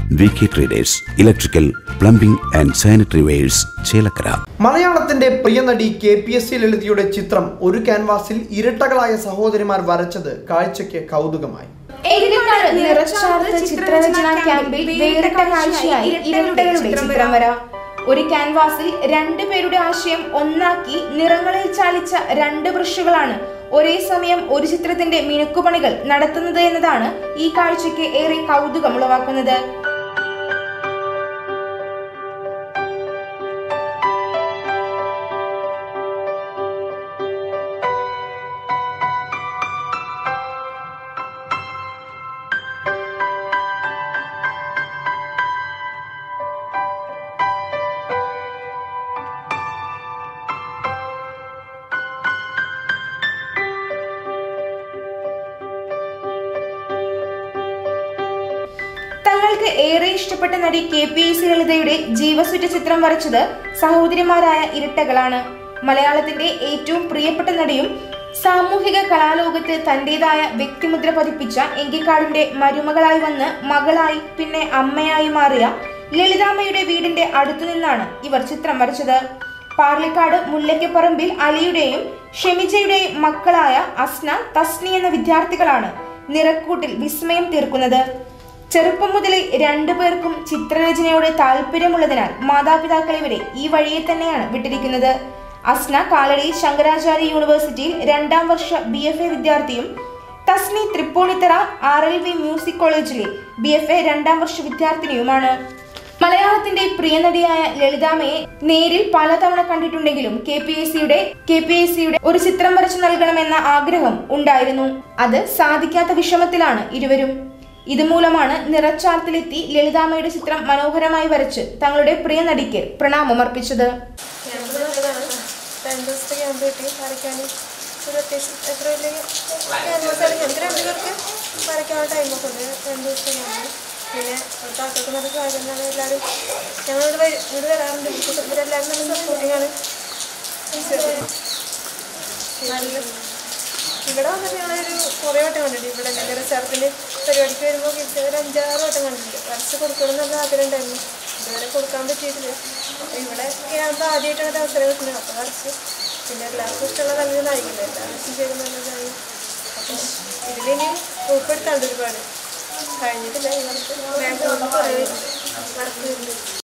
V K traders electrical plumbing and sanitary wares Chelakkara മലയാളത്തിന്റെ പ്രിയ നടി കെ പി എസ് സി ലളിതയുടെ ചിത്രം ഒരു ക്യാൻവാസിൽ ഇരട്ടകളായ സഹോദരിമാർ വരച്ചത് കാഴ്ചയ്ക്ക് കൗതുകമായി എഴുതിക്കാട് നിറച്ചാർത്ത ചിത്രരചനാ ക്യാമ്പിൽ വേറിട്ട കാഴ്ചയായി ഇരട്ടകളുടെ ചിത്രം വര ഒരു ക്യാൻവാസിൽ രണ്ടു പേരുടെ ആശയം ഒന്നാക്കി നിറങ്ങളിൽ ചാലിച്ച രണ്ട് ബ്രഷുകളാണ് ഒരേ സമയം ഒരു ചിത്രത്തിന്റെ മിനുക്കുപണികൾ നടത്തുന്നത് എന്നതാണ് ഈ കാഴ്ചയ്ക്ക് ഏറെ കൗതുകമുളവാക്കുന്നത് തങ്ങൾക്ക് ഏറെ ഇഷ്ടപ്പെട്ട നടി കെ പി എസ് സി ലളിതയുടെ ജീവസുറ്റ ചിത്രം വരച്ചത് സഹോദരിമാരായ ഇരട്ടകളാണ് മലയാളത്തിന്റെ ഏറ്റവും പ്രിയപ്പെട്ട നടിയും സാമൂഹിക കലാലോകത്ത് തന്റേതായ വ്യക്തിമുദ്ര പതിപ്പിച്ച എങ്കിക്കാടിന്റെ മരുമകളായി വന്ന് മകളായി പിന്നെ അമ്മയായി മാറിയ ലളിതാമ്മയുടെ വീടിന്റെ അടുത്തു നിന്നാണ് ഇവർ ചിത്രം വരച്ചത് പാർലിക്കാട് മുല്ലയ്ക്കപ്പറമ്പിൽ അലിയുടെയും ഷെമിജയുടെയും മക്കളായ അസ്ന തസ്നി എന്ന വിദ്യാർത്ഥികളാണ് നിറക്കൂട്ടിൽ വിസ്മയം തീർക്കുന്നത് ചെറുപ്പം മുതലേ രണ്ടു പേർക്കും ചിത്രരചനയോട് താല്പര്യമുള്ളതിനാൽ മാതാപിതാക്കൾ ഇവരെ ഈ വഴിയെ തന്നെയാണ് വിട്ടിരിക്കുന്നത് അസ്ന കാലടി ശങ്കരാചാര്യ യൂണിവേഴ്സിറ്റിയിൽ രണ്ടാം വർഷ ബി എഫ് എ വിദ്യാർത്ഥിയും Thasni Thrippunithura R L V music കോളേജിലെ ബി എഫ് എ രണ്ടാം വർഷ വിദ്യാർത്ഥിനിയുമാണ് മലയാളത്തിന്റെ പ്രിയ നടിയായ ലളിതാമ്മയെ നേരിൽ പലതവണ കണ്ടിട്ടുണ്ടെങ്കിലും കെ പി എസ് സിയുടെ കെ പി എസ് സിയുടെ ഒരു ചിത്രം വരച്ചു നൽകണമെന്ന ആഗ്രഹം ഉണ്ടായിരുന്നു അത് സാധിക്കാത്ത വിഷമത്തിലാണ് ഇരുവരും ഇതുമൂലമാണ് നിറച്ചാർത്തിലെത്തി ലളിതാമ്മയുടെ ചിത്രം മനോഹരമായി വരച്ച് തങ്ങളുടെ പ്രിയ നടിക്ക് പ്രണാമമർപ്പിച്ചത് ക്യാമ്പ് നല്ലതാണ് രണ്ട് ദിവസത്തെ ക്യാമ്പ് കിട്ടി വരയ്ക്കാൻ ഒരു അത്യാവശ്യം എത്ര വലിയ ക്യാൻവാസ് ആണ് ഞങ്ങൾക്ക് രണ്ട് പേർക്ക് വരയ്ക്കാനുള്ള ടൈമൊക്കെ ഉണ്ട് രണ്ട് ദിവസത്തെ ക്യാമ്പ് പിന്നെ അവിടുത്തെ ആൾക്കാർക്ക് നല്ല സഹായമാണ് എല്ലാവരും ഞങ്ങളിവിടെ വരും ഇവിടെ വരാറുണ്ട് ഇവർക്ക് ഇവരെല്ലാവരും നല്ല സപ്പോർട്ടിങ് ആണ് നല്ല ഇവിടെ വന്നിട്ട് ഞങ്ങളൊരു കുറേ വട്ടം കണ്ടിട്ടുണ്ട് ഇവിടെ എൻ്റെ റിസർച്ചിന് പരിപാടിക്ക് വരുമ്പോൾ കിട്ടിയ ഒരു അഞ്ചാറ് വട്ടം കണ്ടിട്ടുണ്ട് വരച്ച് കൊടുക്കണം എന്നുള്ള ആഗ്രഹം ഉണ്ടായിരുന്നു ഇതുവരെ കൊടുക്കാൻ പറ്റിയിട്ടില്ല അപ്പോൾ ഇവിടെ ക്യാമ്പ് ആദ്യമായിട്ടാണ് ഒരു അവസരം കിട്ടുന്നത് അപ്പോൾ വരച്ച് പിന്നെ എല്ലാവർക്കും ഇഷ്ടമുള്ള നല്ലതായിരിക്കില്ല എല്ലാവർക്കും ചെയ്ത് നല്ലതായി അപ്പോൾ ഇതിലിനി ഉൾപ്പെടുത്താണ്ട് ഒരുപാട് കഴിഞ്ഞിട്ടില്ല ഇവർക്ക് ബാക്ക്ഗ്രൗണ്ട് കുറേ വർക്ക് വരുന്നുണ്ട്